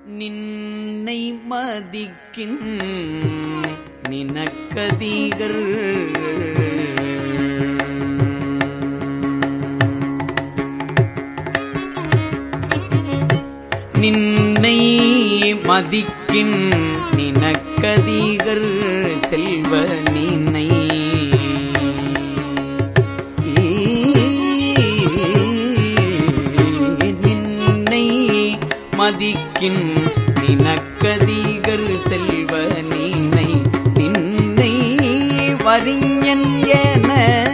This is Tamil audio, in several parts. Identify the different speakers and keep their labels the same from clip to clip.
Speaker 1: நின்னை மதிக்கின் நினக்கதிகர் நின்னை மதிக்கின் நினக்கதிகர் செல்வ நினை நின்னை மதிக்கின் நினக்கதிகர் செல்வ நீனை நின்னை வரிஞன் என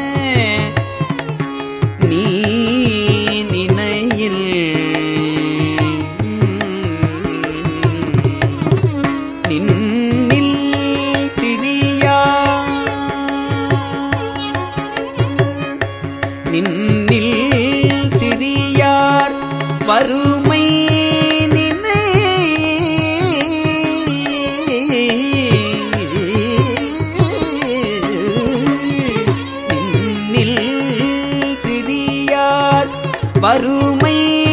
Speaker 1: நீ நினையில் நின்னில் சிறியா நின்னில் சிறியார் வறுமை நினை நின்னில் சிறியார் வறுமை